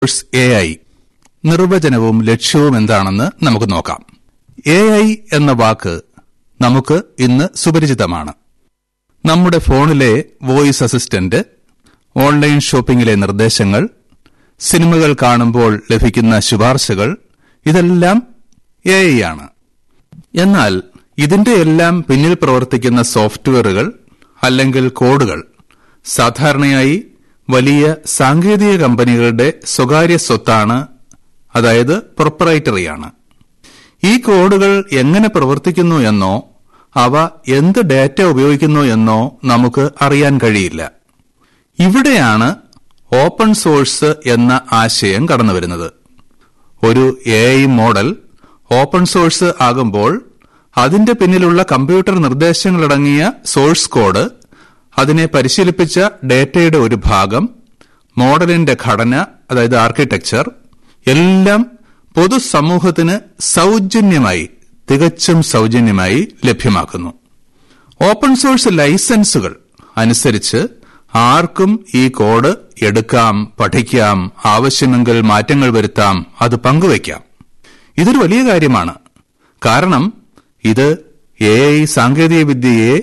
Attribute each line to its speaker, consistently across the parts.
Speaker 1: A I നിർവചനവും ലക്ഷ്യവും എന്താണെന്ന് നമുക്ക് നോക്കാം എ ഐ എന്ന വാക്ക് നമുക്ക് ഇന്ന് സുപരിചിതമാണ് നമ്മുടെ ഫോണിലെ വോയിസ് അസിസ്റ്റന്റ് ഓൺലൈൻ ഷോപ്പിംഗിലെ നിർദ്ദേശങ്ങൾ സിനിമകൾ കാണുമ്പോൾ ലഭിക്കുന്ന ശുപാർശകൾ ഇതെല്ലാം എ ഐ ആണ് എന്നാൽ ഇതിന്റെ എല്ലാം പിന്നിൽ പ്രവർത്തിക്കുന്ന സോഫ്റ്റ്വെയറുകൾ അല്ലെങ്കിൽ കോഡുകൾ സാധാരണയായി വലിയ സാങ്കേതിക കമ്പനികളുടെ സ്വകാര്യ സ്വത്താണ് അതായത് പ്രൊപ്പറൈറ്ററിയാണ് ഈ കോഡുകൾ എങ്ങനെ പ്രവർത്തിക്കുന്നു എന്നോ അവ എന്ത് ഡാറ്റ ഉപയോഗിക്കുന്നു എന്നോ നമുക്ക് അറിയാൻ കഴിയില്ല ഇവിടെയാണ് ഓപ്പൺ സോഴ്സ് എന്ന ആശയം കടന്നുവരുന്നത് ഒരു A I model open source ആകുമ്പോൾ അതിന്റെ പിന്നിലുള്ള കമ്പ്യൂട്ടർ നിർദ്ദേശങ്ങളടങ്ങിയ സോഴ്സ് കോഡ് അതിനെ പരിശീലിപ്പിച്ച ഡേറ്റയുടെ ഒരു ഭാഗം മോഡലിന്റെ ഘടന അതായത് ആർക്കിടെക്ചർ എല്ലാം പൊതുസമൂഹത്തിന് സൗജന്യമായി തികച്ചും സൗജന്യമായി ലഭ്യമാക്കുന്നു ഓപ്പൺ സോഴ്സ് ലൈസൻസുകൾ അനുസരിച്ച് ആർക്കും ഈ കോഡ് എടുക്കാം പഠിക്കാം ആവശ്യമെങ്കിൽ മാറ്റങ്ങൾ വരുത്താം അത് പങ്കുവയ്ക്കാം ഇതൊരു വലിയ കാര്യമാണ് കാരണം ഇത് എ ഐ സാങ്കേതിക വിദ്യയെ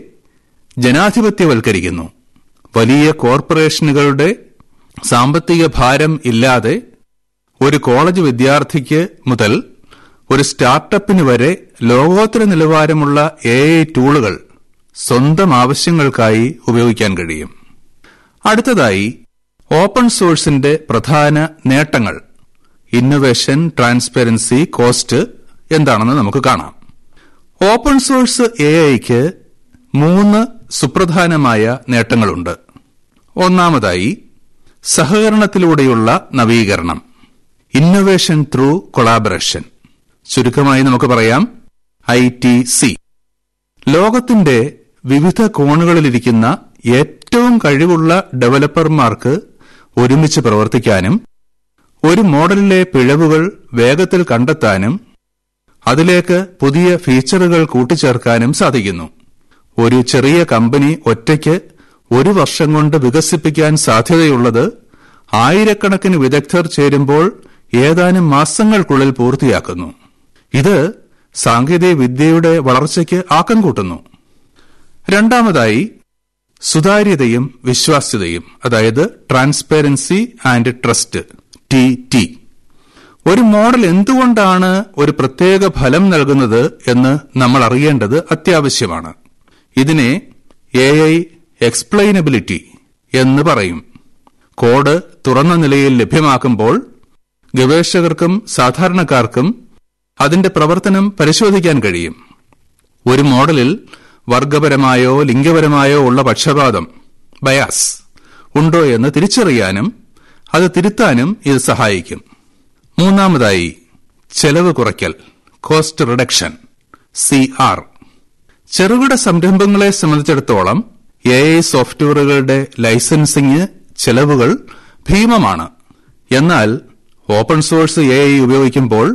Speaker 1: ജനാധിപത്യവൽക്കരിക്കുന്നു വലിയ കോർപ്പറേഷനുകളുടെ സാമ്പത്തിക ഭാരം ഇല്ലാതെ ഒരു കോളേജ് വിദ്യാർത്ഥിക്ക് മുതൽ ഒരു സ്റ്റാർട്ടപ്പിന് വരെ ലോകോത്തര നിലവാരമുള്ള എ ഐ ടൂളുകൾ സ്വന്തം ആവശ്യങ്ങൾക്കായി ഉപയോഗിക്കാൻ കഴിയും അടുത്തതായി ഓപ്പൺ സോഴ്സിന്റെ പ്രധാന നേട്ടങ്ങൾ ഇന്നൊവേഷൻ ട്രാൻസ്പെറൻസി കോസ്റ്റ് എന്താണെന്ന് നമുക്ക് കാണാം ഓപ്പൺ സോഴ്സ് എ ഐക്ക് മൂന്ന് സുപ്രധാനമായ നേട്ടങ്ങളുണ്ട് ഒന്നാമതായി സഹകരണത്തിലൂടെയുള്ള നവീകരണം ഇന്നൊവേഷൻ ത്രൂ കൊളാബറേഷൻ ചുരുക്കമായി നമുക്ക് പറയാം ഐ ടി സി ലോകത്തിന്റെ വിവിധ കോണുകളിലിരിക്കുന്ന ഏറ്റവും കഴിവുള്ള ഡെവലപ്പർമാർക്ക് ഒരുമിച്ച് പ്രവർത്തിക്കാനും ഒരു മോഡലിലെ പിഴവുകൾ വേഗത്തിൽ കണ്ടെത്താനും അതിലേക്ക് പുതിയ ഫീച്ചറുകൾ കൂട്ടിച്ചേർക്കാനും സാധിക്കുന്നു ഒരു ചെറിയ കമ്പനി ഒറ്റയ്ക്ക് ഒരു വർഷം കൊണ്ട് വികസിപ്പിക്കാൻ സാധ്യതയുള്ളത് ആയിരക്കണക്കിന് വിദഗ്ധർ ചേരുമ്പോൾ ഏതാനും മാസങ്ങൾക്കുള്ളിൽ പൂർത്തിയാക്കുന്നു ഇത് സാങ്കേതിക വിദ്യയുടെ വളർച്ചയ്ക്ക് ആക്കം കൂട്ടുന്നു രണ്ടാമതായി സുതാര്യതയും വിശ്വാസ്യതയും അതായത് transparency and trust T T ഒരു മോഡൽ എന്തുകൊണ്ടാണ് ഒരു പ്രത്യേക ഫലം നൽകുന്നത് എന്ന് നമ്മൾ അറിയേണ്ടത് അത്യാവശ്യമാണ് ഇതിനെ എ ഐ എക്സ്പ്ലെയിനബിലിറ്റി എന്ന് പറയും കോഡ് തുറന്ന നിലയിൽ ലഭ്യമാക്കുമ്പോൾ ഗവേഷകർക്കും സാധാരണക്കാർക്കും അതിന്റെ പ്രവർത്തനം പരിശോധിക്കാൻ കഴിയും ഒരു മോഡലിൽ വർഗപരമായോ ലിംഗപരമായോ ഉള്ള പക്ഷപാതം ബയാസ് ഉണ്ടോ എന്ന് തിരിച്ചറിയാനും അത് തിരുത്താനും ഇത് സഹായിക്കും മൂന്നാമതായി ചെലവ് കുറയ്ക്കൽ കോസ്റ്റ് റിഡക്ഷൻ സി ആർ ചെറുകിട സംരംഭങ്ങളെ സംബന്ധിച്ചിടത്തോളം എ ഐ സോഫ്റ്റ്വെയറുകളുടെ ലൈസൻസിംഗ് ചെലവുകൾ ഭീമമാണ് എന്നാൽ ഓപ്പൺ സോഴ്സ് എ ഐ ഉപയോഗിക്കുമ്പോൾ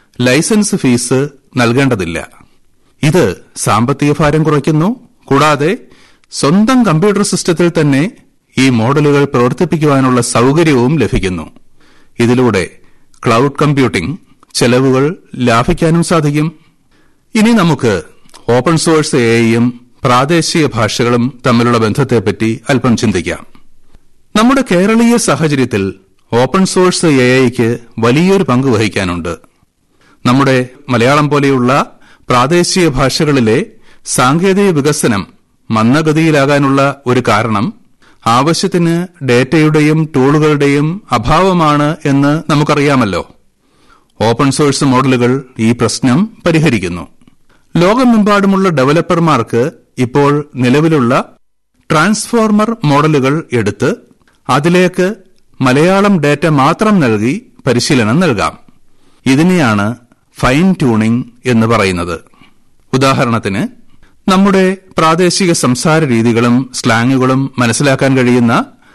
Speaker 1: ലൈസൻസ് ഫീസ് നൽകേണ്ടതില്ല ഇത് സാമ്പത്തിക ഭാരം കുറയ്ക്കുന്നു കൂടാതെ സ്വന്തം കമ്പ്യൂട്ടർ സിസ്റ്റത്തിൽ തന്നെ ഈ മോഡലുകൾ പ്രവർത്തിപ്പിക്കുവാനുള്ള സൗകര്യവും ലഭിക്കുന്നു ഇതിലൂടെ ക്ലൗഡ് കമ്പ്യൂട്ടിംഗ് ചെലവുകൾ ലാഭിക്കാനും സാധിക്കും ഇനി നമുക്ക് ഓപ്പൺ സോഴ്സ് എയും പ്രാദേശിക ഭാഷകളും തമ്മിലുള്ള ബന്ധത്തെപ്പറ്റി അല്പം ചിന്തിക്കാം നമ്മുടെ കേരളീയ സാഹചര്യത്തിൽ ഓപ്പൺ സോഴ്സ് എ ഐക്ക് വലിയൊരു പങ്ക് വഹിക്കാനുണ്ട് നമ്മുടെ മലയാളം പോലെയുള്ള പ്രാദേശിക ഭാഷകളിലെ സാങ്കേതിക വികസനം മന്ദഗതിയിലാകാനുള്ള ഒരു കാരണം ആവശ്യത്തിന് ഡേറ്റയുടെയും ടൂളുകളുടെയും അഭാവമാണ് എന്ന് നമുക്കറിയാമല്ലോ ഓപ്പൺ സോഴ്സ് മോഡലുകൾ ഈ പ്രശ്നം പരിഹരിക്കുന്നു ലോകമെമ്പാടുമുള്ള ഡെവലപ്പർമാർക്ക് ഇപ്പോൾ നിലവിലുള്ള ട്രാൻസ്ഫോർമർ മോഡലുകൾ എടുത്ത് അതിലേക്ക് മലയാളം ഡേറ്റ മാത്രം നൽകി പരിശീലനം നൽകാം ഇതിനെയാണ് ഫൈൻ ട്യൂണിംഗ് എന്ന് പറയുന്നത് ഉദാഹരണത്തിന് നമ്മുടെ പ്രാദേശിക സംസാര രീതികളും സ്ലാങ്ങുകളും മനസ്സിലാക്കാൻ കഴിയുന്ന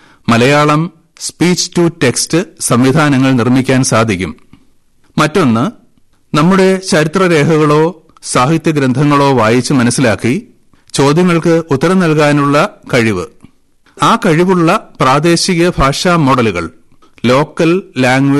Speaker 1: മലയാളം സ്പീച്ച് ടു ടെക്സ്റ്റ് സംവിധാനങ്ങൾ നിർമ്മിക്കാൻ സാധിക്കും മറ്റൊന്ന് നമ്മുടെ ചരിത്രരേഖകളോ സാഹിത്യ ഗ്രന്ഥങ്ങളോ വായിച്ച് മനസ്സിലാക്കി ചോദ്യങ്ങൾക്ക് ഉത്തരം നൽകാനുള്ള കഴിവ് ആ കഴിവുള്ള പ്രാദേശിക ഭാഷാ മോഡലുകൾ ലോക്കൽ ലാംഗ്വേജ്